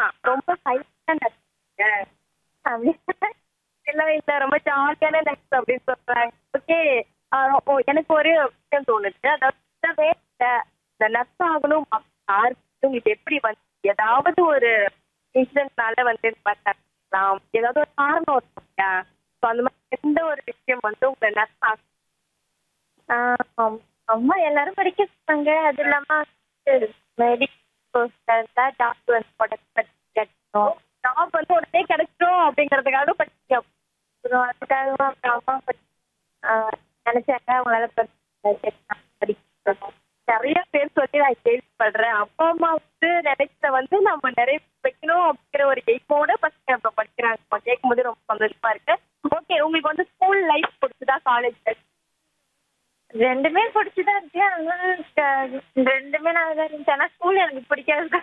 ரொம்ப ஹைட்டான அப்படி இல்ல இல்ல ரொம்ப ஜாலியான நட்ஸ் அப்படின்னு சொல்றாங்க ஓகே எனக்கு ஒரு விஷயம் தோணுது அதாவது சின்னவே இந்த இந்த நட்ஸ் ஆகணும் யாருக்கு உங்களுக்கு எப்படி வந்து ஏதாவது ஒரு இன்சிடென்ட்னால வந்து பண்ணலாம் ஏதாவது ஒரு காரணம் இருக்கும் இல்லையா ஸோ அந்த மாதிரி எந்த ஒரு விஷயம் வந்து உங்களை நட்ஸ் ஆகும் ஆம். அம்மா எல்லாரும் படிக்க சொன்னாங்க அது இல்லாம மெடிக்கல் டாக்டர் வந்து கிடைக்கணும் ஜாப் வந்து உடனே கிடைச்சிடும் அப்படிங்கறதுக்காக படிச்சீங்க அப்புறம் அதுக்காக அப்புறம் அம்மா படி- ஆஹ் நினைச்சாங்க அவங்களால படிக்க படிக்கணும் நிறைய பேர் சொல்லி நான் கேள்விப்படுறேன் அப்பா அம்மா வந்து நினைச்சத வந்து நம்ம நிறைய வைக்கணும் அப்படிங்கிற ஒரு எய்மோட பசங்க இப்ப படிக்கிறாங்க கேட்கும் போது ரொம்ப சந்தோஷமா இருக்கு ஓகே உங்களுக்கு வந்து ஸ்கூல் லைஃப் பிடிச்சதா காலேஜ் லைஃப் ரெண்டுமே பிடிச்சுதான் இருக்கு ஆனா க- ரெண்டுமே நல்லா தான் இருந்துச்சு ஆனா ஸ்கூல் எனக்கு பிடிக்காது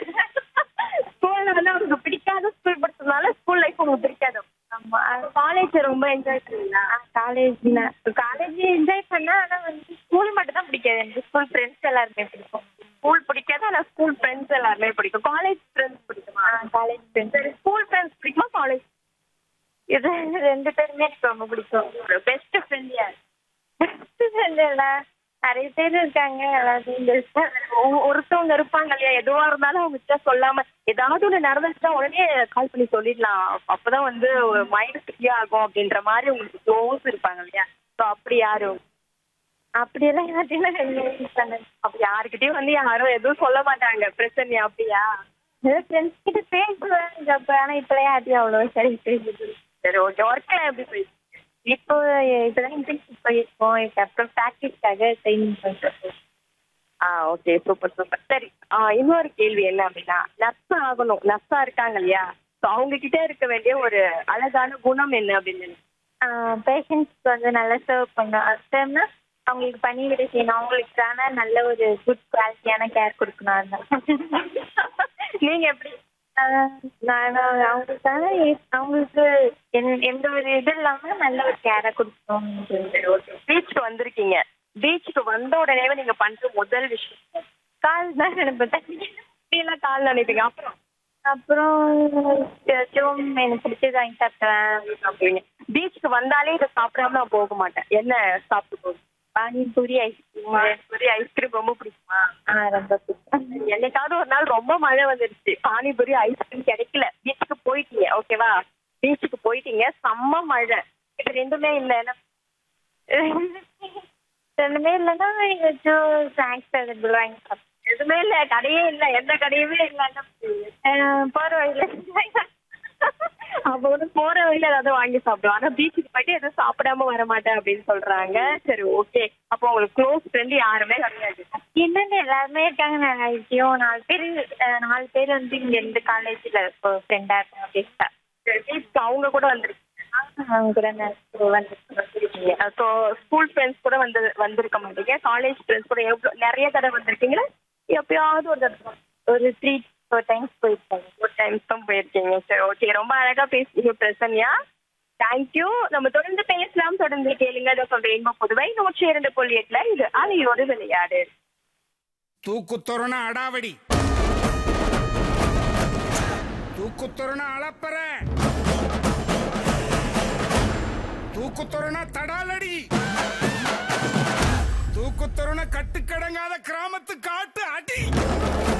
ஸ்கூல்ல வந்து உங்களுக்கு பிடிக்காத ஸ்கூல் படிச்சதுனால ஸ்கூல் லைஃப் உங்களுக்கு பிடிக்காது ஆமா காலேஜ் ரொம்ப என்ஜாய் பண்ணீங்களா காலேஜ் காலேஜ் என்ஜாய் பண்ணேன் ஆனா வந்து ஸ்கூல் மட்டும் தான் பிடிக்காது எனக்கு ஸ்கூல் ஃப்ரெண்ட்ஸ் எல்லாருமே பிடிக்கும் ஸ்கூல் பிடிக்காது ஆனா ஸ்கூல் ஃப்ரெண்ட்ஸ் எல்லாருமே பிடிக்கும் காலேஜ் ஃப்ரெண்ட்ஸ் பிடிக்குமா காலேஜ் ஃப்ரெண்ட்ஸ் சரி ஸ்கூல் ஃப்ரெண்ட்ஸ் பிடிக்குமா காலேஜ் இது ரெண்டு பேருமே எனக்கு ரொம்ப பிடிக்கும் பெஸ்ட் ஃப்ரெண்ட் யார் பெஸ்ட் ஃப்ரெண்ட் எல்லாம் நிறைய பேர் இருக்காங்க எல்லாத்தையும் பெஸ்ட் ஒ- ஒருத்தவங்க இருப்பாங்க இல்லையா எதுவா இருந்தாலும் அவங்க கிட்ட சொல்லாம ஏதாவது ஒண்ணு நடந்துச்சுன்னா உடனே கால் பண்ணி சொல்லிடலாம் அப்பதான் வந்து மைண்ட் ஃப்ரீ ஆகும் அப்படின்ற மாதிரி உங்களுக்கு க்ளோஸ் இருப்பாங்க இல்லையா ஸோ அப்படி யாரு அப்படியெல்லாம் எல்லாத்தையும் ரெண்டு பண்ணேன் அப்ப யாருக்கிட்டயும் வந்து யாரும் எதுவும் சொல்ல மாட்டாங்க பிரச்சனை அப்படியா ஃப்ரெண்ட்ஸ் கிட்ட பேசுவேன் அப்ப ஆனா இப்பெல்லாம் யார்ட்டையும் அவ்வளோ சரி பேசுது சரி ஓகே ஒர்க்ல எப்படி போயிடுச்சு இப்போ இப்பதான் இன்டர்ன்ஷிப் போயிருக்கோம் இதுக்கப்புறம் ப்ராக்டிஸ்க்காக ட்ரைனிங் பண்ணிட்டு ஆ ஓகே சூப்பர் சூப்பர் சரி ஆ, இன்னொரு கேள்வி என்ன அப்படின்னா நர்ஸ் ஆகணும் நர்ஸா இருக்காங்க இல்லையா ஸோ அவங்க கிட்ட இருக்க வேண்டிய ஒரு அழகான குணம் என்ன அப்படின்னு பேஷண்ட்ஸ்க்கு வந்து நல்லா சர்வ் பண்ணணும் அதுனா அவங்களுக்கு பணிவிடை செய்யணும் அவங்களுக்கான நல்ல ஒரு குட் குவாலிட்டியான கேர் கொடுக்கணும் அதுதான் நீங்க எப்படி நான் அவங்களுக்கான அவங்களுக்கு எந்த- எந்த ஒரு இது இல்லாம நல்ல ஒரு கேரை கொடுக்கணும் பீச்சுக்கு வந்திருக்கீங்க பீச்சுக்கு வந்த உடனே நீங்க பண்ற முதல் விஷயம் கால் தான் நினைப்பேன் எல்லாம் கால் நினைப்பீங்க அப்புறம் அப்புறம் சிவம் எனக்கு பிடிச்சது வாங்கி சாப்பிட்டேன் சாப்பிடுவீங்க பீச்சுக்கு வந்தாலே இதை சாப்பிடாம நான் போக மாட்டேன் என்ன சாப்பிட்டு போகும் பானிபூரி ஐஸ்கிரீம் பூரி ஐஸ்கிரீம் ரொம்ப பிடிக்குமா ரொம்ப பிடிக்கும் என்னைக்காவது ஒரு நாள் ரொம்ப மழை வந்துருச்சு பானிபூரி ஐஸ்கிரீம் கிடைக்கல பீச்சுக்கு போயிட்டீங்க ஓகேவா பீச்சுக்கு போயிட்டீங்க செம்ம மழை இது ரெண்டுமே இல்ல என்ன ரெண்டுமே இல்லைன்னா ஏதாச்சும் ஸ்நாக்ஸ் அது வாங்கி சாப்பிட்டேன் எதுவுமே இல்ல கடையே இல்ல எந்த கடையுமே இல்ல என்ன பண்ணுவீங்க? அஹ் போற வழியில அப்ப வந்து போற வழியில ஏதாவது வாங்கி சாப்பிடுவோம் ஆனா பீச்சுக்கு போயிட்டு எதுவும் சாப்பிடாம வர மாட்டேன் அப்படின்னு சொல்றாங்க சரி ஓகே அப்போ உங்களுக்கு க்ளோஸ் ஃப்ரெண்ட் யாருமே கிடையாது என்னென்ன எல்லாருமே இருக்காங்க நான் ஐடியும் நாலு பேர் அஹ் நாலு பேர் வந்து இங்க இருந்து காலேஜ்ல ஃப்ரெண்டா இருக்காங்க பேசுறேன் சரி, பீச்சுக்கு அவங்க கூட வந்துருக்கீங்க அவங்க கூட நான் வந்து ஸோ ஸ்கூல் ஃப்ரெண்ட்ஸ் கூட வந்து வந்திருக்க மாட்டீங்க காலேஜ் ஃப்ரெண்ட்ஸ் கூட எவ்வளோ நிறைய தடவை வந்திருக்கீங்களா எப்பயாவது ஒரு தடவை ஒரு த்ரீ ஃபோர் டைம்ஸ் போயிருக்காங்க ஒரு டைம்ஸ் தான் போயிருக்கீங்க சரி ஓகே ரொம்ப அழகா பேசுறீங்க பிரசன்யா தேங்க்யூ நம்ம தொடர்ந்து பேசலாம் தொடர்ந்து கேளுங்க டாக்டர் வேண்மா புதுவை நூற்றி இரண்டு புள்ளி எட்டுல இது அலையோடு விளையாடு தூக்குத்தொரண அடாவடி தூக்குத்தொரண அளப்பற தூக்குத்தொரண தடாலடி தூக்குத்தொரண கட்டுக்கடங்காத கிராமத்து காட்டு அடி